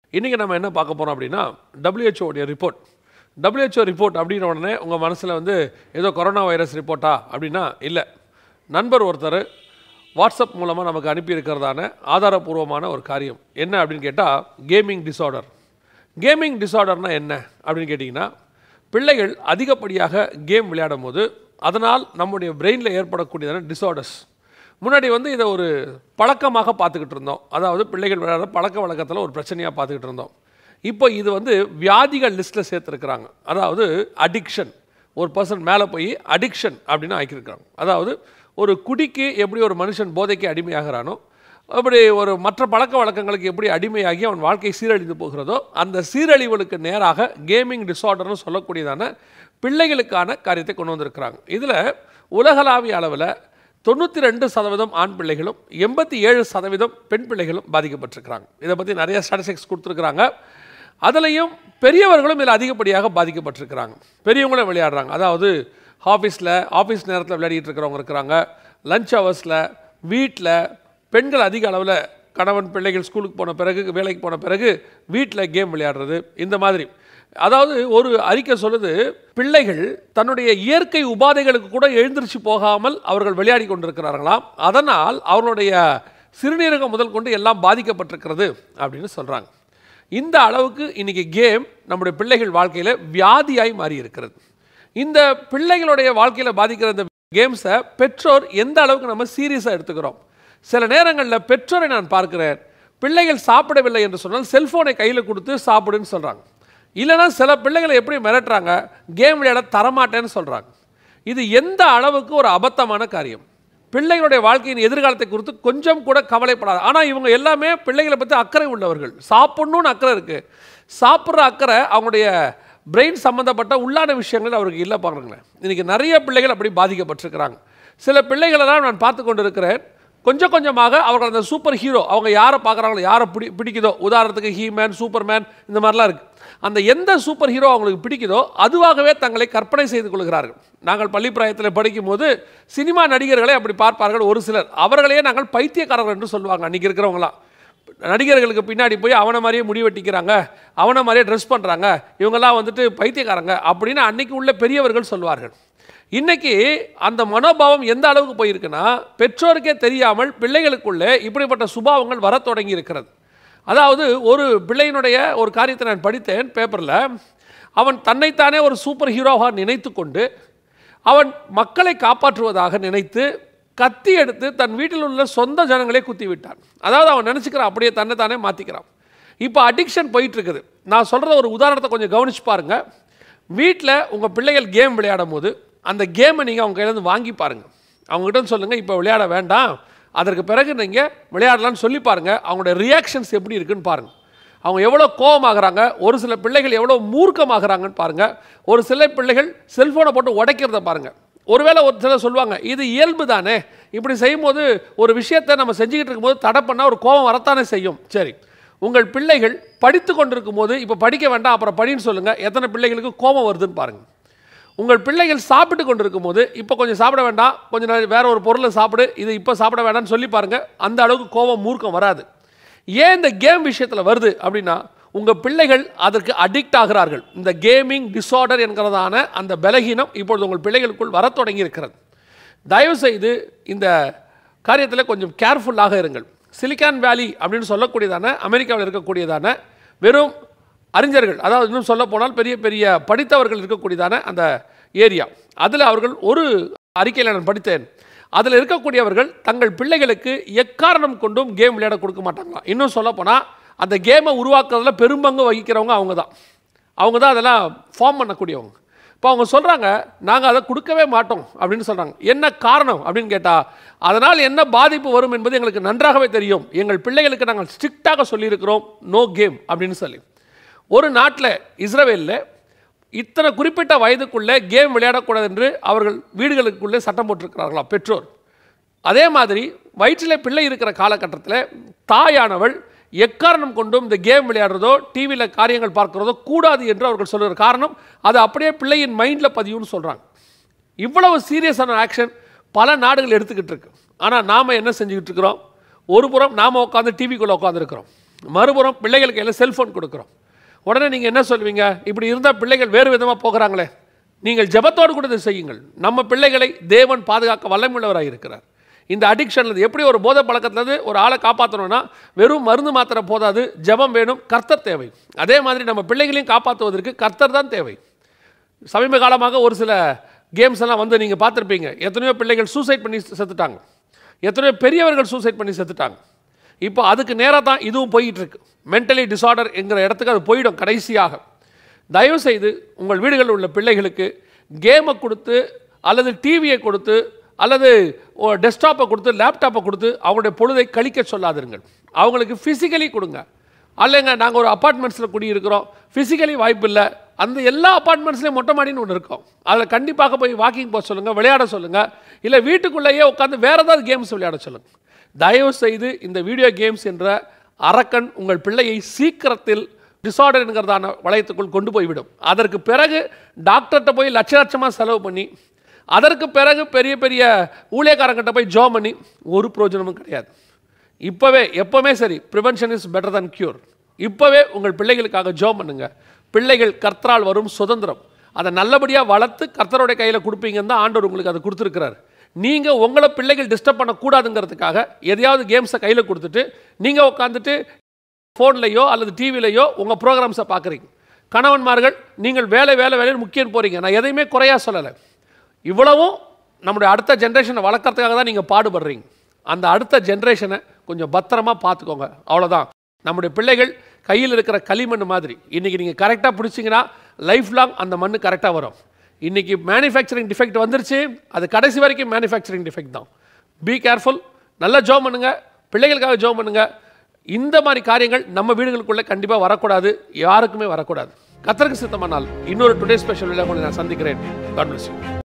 இன்றைக்கி நம்ம என்ன பார்க்க போகிறோம் அப்படின்னா டபிள்யூஹெச்ஓடைய ரிப்போர்ட் WHO ரிப்போர்ட் அப்படின்ற உடனே உங்கள் மனசில் வந்து ஏதோ கொரோனா வைரஸ் ரிப்போர்ட்டா அப்படின்னா இல்லை நண்பர் ஒருத்தர் வாட்ஸ்அப் மூலமாக நமக்கு அனுப்பியிருக்கிறதான ஆதாரபூர்வமான ஒரு காரியம் என்ன அப்படின்னு கேட்டால் கேமிங் டிஸார்டர் கேமிங் டிஸார்டர்னா என்ன அப்படின்னு கேட்டிங்கன்னா பிள்ளைகள் அதிகப்படியாக கேம் விளையாடும் போது அதனால் நம்முடைய பிரெயினில் ஏற்படக்கூடியதான டிஸார்டர்ஸ் முன்னாடி வந்து இதை ஒரு பழக்கமாக பார்த்துக்கிட்டு இருந்தோம் அதாவது பிள்ளைகள் விளையாடுற பழக்க வழக்கத்தில் ஒரு பிரச்சனையாக பார்த்துக்கிட்டு இருந்தோம் இப்போ இது வந்து வியாதிகள் லிஸ்ட்டில் சேர்த்துருக்குறாங்க அதாவது அடிக்ஷன் ஒரு பர்சன் மேலே போய் அடிக்ஷன் அப்படின்னு ஆக்கியிருக்காங்க அதாவது ஒரு குடிக்கு எப்படி ஒரு மனுஷன் போதைக்கு அடிமையாகிறானோ அப்படி ஒரு மற்ற பழக்க வழக்கங்களுக்கு எப்படி அடிமையாகி அவன் வாழ்க்கை சீரழிந்து போகிறதோ அந்த சீரழிவுகளுக்கு நேராக கேமிங் டிஸார்டர்னு சொல்லக்கூடியதான பிள்ளைகளுக்கான காரியத்தை கொண்டு வந்திருக்கிறாங்க இதில் உலகளாவிய அளவில் தொண்ணூற்றி ரெண்டு சதவீதம் ஆண் பிள்ளைகளும் எண்பத்தி ஏழு சதவீதம் பெண் பிள்ளைகளும் பாதிக்கப்பட்டிருக்கிறாங்க இதை பற்றி நிறைய ஸ்டாட்டிஸ்டிக்ஸ் கொடுத்துருக்குறாங்க அதுலேயும் பெரியவர்களும் இதில் அதிகப்படியாக பாதிக்கப்பட்டிருக்கிறாங்க பெரியவங்களும் விளையாடுறாங்க அதாவது ஆஃபீஸில் ஆஃபீஸ் நேரத்தில் விளையாடிட்டு இருக்கிறவங்க இருக்கிறாங்க லஞ்ச் ஹவர்ஸில் வீட்டில் பெண்கள் அதிக அளவில் கணவன் பிள்ளைகள் ஸ்கூலுக்கு போன பிறகு வேலைக்கு போன பிறகு வீட்டில் கேம் விளையாடுறது இந்த மாதிரி அதாவது ஒரு அறிக்கை சொல்லுது பிள்ளைகள் தன்னுடைய இயற்கை உபாதைகளுக்கு கூட எழுந்திருச்சு போகாமல் அவர்கள் விளையாடி கொண்டிருக்கிறார்களாம் அதனால் அவர்களுடைய சிறுநீரகம் முதல் கொண்டு எல்லாம் பாதிக்கப்பட்டிருக்கிறது அப்படின்னு சொல்கிறாங்க இந்த அளவுக்கு இன்னைக்கு கேம் நம்முடைய பிள்ளைகள் வாழ்க்கையில் வியாதியாய் மாறி இருக்கிறது இந்த பிள்ளைகளுடைய வாழ்க்கையில் பாதிக்கிற இந்த கேம்ஸை பெற்றோர் எந்த அளவுக்கு நம்ம சீரியஸாக எடுத்துக்கிறோம் சில நேரங்களில் பெற்றோரை நான் பார்க்கிறேன் பிள்ளைகள் சாப்பிடவில்லை என்று சொன்னால் செல்ஃபோனை கையில் கொடுத்து சாப்பிடுன்னு சொல்கிறாங்க இல்லைன்னா சில பிள்ளைகளை எப்படி மிரட்டுறாங்க கேம் விளையாட தரமாட்டேன்னு சொல்கிறாங்க இது எந்த அளவுக்கு ஒரு அபத்தமான காரியம் பிள்ளைகளுடைய வாழ்க்கையின் எதிர்காலத்தை குறித்து கொஞ்சம் கூட கவலைப்படாது ஆனால் இவங்க எல்லாமே பிள்ளைகளை பற்றி அக்கறை உள்ளவர்கள் சாப்பிடணும்னு அக்கறை இருக்குது சாப்பிட்ற அக்கறை அவங்களுடைய பிரெயின் சம்மந்தப்பட்ட உள்ளான விஷயங்கள் அவருக்கு இல்லை பாருங்களேன் இன்றைக்கி நிறைய பிள்ளைகள் அப்படி பாதிக்கப்பட்டிருக்கிறாங்க சில பிள்ளைகளெல்லாம் நான் பார்த்து கொண்டு இருக்கிறேன் கொஞ்சம் கொஞ்சமாக அவர்கள் அந்த சூப்பர் ஹீரோ அவங்க யாரை பார்க்குறாங்களோ யாரை பிடி பிடிக்குதோ உதாரணத்துக்கு ஹீமேன் சூப்பர்மேன் இந்த மாதிரிலாம் இருக்குது அந்த எந்த சூப்பர் ஹீரோ அவங்களுக்கு பிடிக்குதோ அதுவாகவே தங்களை கற்பனை செய்து கொள்கிறார்கள் நாங்கள் பள்ளி பிராயத்தில் படிக்கும்போது சினிமா நடிகர்களை அப்படி பார்ப்பார்கள் ஒரு சிலர் அவர்களையே நாங்கள் பைத்தியக்காரர்கள் என்று சொல்லுவாங்க அன்றைக்கி இருக்கிறவங்களாம் நடிகர்களுக்கு பின்னாடி போய் அவனை மாதிரியே முடி வெட்டிக்கிறாங்க அவனை மாதிரியே ட்ரெஸ் பண்ணுறாங்க இவங்கெல்லாம் வந்துட்டு பைத்தியக்காரங்க அப்படின்னு அன்னைக்கு உள்ள பெரியவர்கள் சொல்வார்கள் இன்னைக்கு அந்த மனோபாவம் எந்த அளவுக்கு போயிருக்குன்னா பெற்றோருக்கே தெரியாமல் பிள்ளைகளுக்குள்ளே இப்படிப்பட்ட சுபாவங்கள் வரத் தொடங்கி இருக்கிறது அதாவது ஒரு பிள்ளையினுடைய ஒரு காரியத்தை நான் படித்தேன் பேப்பரில் அவன் தன்னைத்தானே ஒரு சூப்பர் ஹீரோவாக நினைத்து கொண்டு அவன் மக்களை காப்பாற்றுவதாக நினைத்து கத்தி எடுத்து தன் வீட்டில் உள்ள சொந்த ஜனங்களே குத்தி விட்டான் அதாவது அவன் நினச்சிக்கிறான் அப்படியே தன்னைத்தானே மாற்றிக்கிறான் இப்போ அடிக்ஷன் போயிட்டு இருக்குது நான் சொல்கிற ஒரு உதாரணத்தை கொஞ்சம் கவனிச்சு பாருங்கள் வீட்டில் உங்கள் பிள்ளைகள் கேம் விளையாடும் போது அந்த கேமை நீங்கள் அவங்க கையிலேருந்து வாங்கி பாருங்கள் அவங்ககிட்ட சொல்லுங்கள் இப்போ விளையாட வேண்டாம் அதற்கு பிறகு நீங்கள் விளையாடலாம்னு சொல்லி பாருங்கள் அவங்களுடைய ரியாக்ஷன்ஸ் எப்படி இருக்குன்னு பாருங்கள் அவங்க எவ்வளோ கோபமாகறாங்க ஒரு சில பிள்ளைகள் எவ்வளோ மூர்க்கமாகறாங்கன்னு பாருங்கள் ஒரு சில பிள்ளைகள் செல்ஃபோனை போட்டு உடைக்கிறத பாருங்கள் ஒருவேளை ஒரு சிலர் சொல்லுவாங்க இது இயல்பு தானே இப்படி செய்யும்போது ஒரு விஷயத்தை நம்ம செஞ்சுக்கிட்டு இருக்கும்போது தடை பண்ணால் ஒரு கோபம் வரத்தானே செய்யும் சரி உங்கள் பிள்ளைகள் படித்து கொண்டிருக்கும் போது இப்போ படிக்க வேண்டாம் அப்புறம் படின்னு சொல்லுங்கள் எத்தனை பிள்ளைகளுக்கு கோபம் வருதுன்னு பாருங்கள் உங்கள் பிள்ளைகள் சாப்பிட்டு கொண்டிருக்கும் போது இப்போ கொஞ்சம் சாப்பிட வேண்டாம் கொஞ்சம் நேரம் வேற ஒரு பொருளை சாப்பிடு இது இப்போ சாப்பிட வேண்டாம்னு சொல்லி பாருங்கள் அந்த அளவுக்கு கோபம் மூர்க்கம் வராது ஏன் இந்த கேம் விஷயத்தில் வருது அப்படின்னா உங்கள் பிள்ளைகள் அதற்கு அடிக்ட் ஆகிறார்கள் இந்த கேமிங் டிஸார்டர் என்கிறதான அந்த பலகீனம் இப்பொழுது உங்கள் பிள்ளைகளுக்குள் வரத் தொடங்கி இருக்கிறது தயவுசெய்து இந்த காரியத்தில் கொஞ்சம் கேர்ஃபுல்லாக இருங்கள் சிலிக்கான் வேலி அப்படின்னு சொல்லக்கூடியதான அமெரிக்காவில் இருக்கக்கூடியதான வெறும் அறிஞர்கள் அதாவது இன்னும் சொல்ல போனால் பெரிய பெரிய படித்தவர்கள் இருக்கக்கூடியதான அந்த ஏரியா அதில் அவர்கள் ஒரு அறிக்கையில் நான் படித்தேன் அதில் இருக்கக்கூடியவர்கள் தங்கள் பிள்ளைகளுக்கு எக்காரணம் கொண்டும் கேம் விளையாட கொடுக்க மாட்டாங்களாம் இன்னும் சொல்லப்போனால் அந்த கேமை உருவாக்குறதுல பெரும்பங்கு வகிக்கிறவங்க அவங்க தான் அவங்க தான் அதெல்லாம் ஃபார்ம் பண்ணக்கூடியவங்க இப்போ அவங்க சொல்கிறாங்க நாங்கள் அதை கொடுக்கவே மாட்டோம் அப்படின்னு சொல்கிறாங்க என்ன காரணம் அப்படின்னு கேட்டால் அதனால் என்ன பாதிப்பு வரும் என்பது எங்களுக்கு நன்றாகவே தெரியும் எங்கள் பிள்ளைகளுக்கு நாங்கள் ஸ்ட்ரிக்டாக சொல்லியிருக்கிறோம் நோ கேம் அப்படின்னு சொல்லி ஒரு நாட்டில் இஸ்ரேலில் இத்தனை குறிப்பிட்ட வயதுக்குள்ளே கேம் விளையாடக்கூடாது என்று அவர்கள் வீடுகளுக்குள்ளே சட்டம் போட்டிருக்கிறார்களாம் பெற்றோர் அதே மாதிரி வயிற்றில் பிள்ளை இருக்கிற காலகட்டத்தில் தாயானவள் எக்காரணம் கொண்டும் இந்த கேம் விளையாடுறதோ டிவியில் காரியங்கள் பார்க்கிறதோ கூடாது என்று அவர்கள் சொல்கிற காரணம் அது அப்படியே பிள்ளையின் மைண்டில் பதியும்னு சொல்கிறாங்க இவ்வளவு சீரியஸான ஆக்ஷன் பல நாடுகள் எடுத்துக்கிட்டு இருக்கு ஆனால் நாம் என்ன செஞ்சுக்கிட்டு இருக்கிறோம் ஒரு புறம் நாம் உட்காந்து டிவிக்குள்ளே உட்காந்துருக்கிறோம் மறுபுறம் பிள்ளைகள் கையில் செல்ஃபோன் கொடுக்குறோம் உடனே நீங்கள் என்ன சொல்லுவீங்க இப்படி இருந்தால் பிள்ளைகள் வேறு விதமாக போகிறாங்களே நீங்கள் ஜெபத்தோடு கூட இதை செய்யுங்கள் நம்ம பிள்ளைகளை தேவன் பாதுகாக்க வல்லமுள்ளவராக இருக்கிறார் இந்த அடிக்ஷன்ல எப்படி ஒரு போதை பழக்கத்துலேருந்து ஒரு ஆளை காப்பாற்றணும்னா வெறும் மருந்து மாத்திரை போதாது ஜெபம் வேணும் கர்த்தர் தேவை அதே மாதிரி நம்ம பிள்ளைகளையும் காப்பாற்றுவதற்கு கர்த்தர் தான் தேவை சமீப காலமாக ஒரு சில கேம்ஸ் எல்லாம் வந்து நீங்கள் பார்த்துருப்பீங்க எத்தனையோ பிள்ளைகள் சூசைட் பண்ணி செத்துட்டாங்க எத்தனையோ பெரியவர்கள் சூசைட் பண்ணி செத்துட்டாங்க இப்போ அதுக்கு நேராக தான் இதுவும் போயிட்டு இருக்கு மென்டலி டிசார்டர் என்கிற இடத்துக்கு அது போயிடும் கடைசியாக தயவு செய்து உங்கள் வீடுகளில் உள்ள பிள்ளைகளுக்கு கேமை கொடுத்து அல்லது டிவியை கொடுத்து அல்லது டெஸ்க்டாப்பை கொடுத்து லேப்டாப்பை கொடுத்து அவங்களுடைய பொழுதை கழிக்க சொல்லாதிருங்கள் அவங்களுக்கு ஃபிசிக்கலி கொடுங்க அல்லைங்க நாங்கள் ஒரு அப்பார்ட்மெண்ட்ஸில் குடியிருக்கிறோம் ஃபிசிக்கலி வாய்ப்பு இல்லை அந்த எல்லா அப்பார்ட்மெண்ட்ஸ்லேயும் மொட்டை மாடின்னு ஒன்று இருக்கும் அதில் கண்டிப்பாக போய் வாக்கிங் போக சொல்லுங்கள் விளையாட சொல்லுங்கள் இல்லை வீட்டுக்குள்ளேயே உட்காந்து வேறு ஏதாவது கேம்ஸ் விளையாட சொல்லுங்கள் தயவு செய்து இந்த வீடியோ கேம்ஸ் என்ற அரக்கன் உங்கள் பிள்ளையை சீக்கிரத்தில் டிசார்டர் என்கிறதான வளையத்துக்குள் கொண்டு போய்விடும் அதற்கு பிறகு டாக்டர்கிட்ட போய் லட்ச லட்சமாக செலவு பண்ணி அதற்கு பிறகு பெரிய பெரிய ஊழியக்காரங்கிட்ட போய் ஜோ பண்ணி ஒரு பிரயோஜனமும் கிடையாது இப்போவே எப்போவுமே சரி prevention is better than cure இப்போவே உங்கள் பிள்ளைகளுக்காக ஜோ பண்ணுங்க பிள்ளைகள் கர்த்தரால் வரும் சுதந்திரம் அதை நல்லபடியாக வளர்த்து கர்த்தருடைய கையில் கொடுப்பீங்கன்னு தான் ஆண்டவர் உங்களுக்கு அதை கொடுத்துருக்கிறார் நீங்கள் உங்களை பிள்ளைகள் டிஸ்டர்ப் பண்ணக்கூடாதுங்கிறதுக்காக எதையாவது கேம்ஸை கையில் கொடுத்துட்டு நீங்கள் உட்காந்துட்டு ஃபோன்லையோ அல்லது டிவிலையோ உங்கள் ப்ரோக்ராம்ஸை பார்க்குறீங்க கணவன்மார்கள் நீங்கள் வேலை வேலை வேலைன்னு முக்கியம் போகிறீங்க நான் எதையுமே குறையா சொல்லலை இவ்வளவும் நம்முடைய அடுத்த ஜென்ரேஷனை வளர்க்கறதுக்காக தான் நீங்கள் பாடுபடுறீங்க அந்த அடுத்த ஜென்ரேஷனை கொஞ்சம் பத்திரமா பார்த்துக்கோங்க அவ்வளோதான் நம்முடைய பிள்ளைகள் கையில் இருக்கிற களிமண் மாதிரி இன்றைக்கி நீங்கள் கரெக்டாக பிடிச்சிங்கன்னா லைஃப் லாங் அந்த மண் கரெக்டாக வரும் இன்றைக்கி மேனுஃபேக்சரிங் டிஃபெக்ட் வந்துருச்சு அது கடைசி வரைக்கும் மேனுஃபேக்சரிங் டிஃபெக்ட் தான் பி கேர்ஃபுல் நல்லா ஜோம் பண்ணுங்க பிள்ளைகளுக்காக ஜோம் பண்ணுங்க இந்த மாதிரி காரியங்கள் நம்ம வீடுகளுக்குள்ளே கண்டிப்பாக வரக்கூடாது யாருக்குமே வரக்கூடாது கத்தருக்கு சித்தமானால் இன்னொரு டுடே ஸ்பெஷல் உங்களை நான் சந்திக்கிறேன் God bless you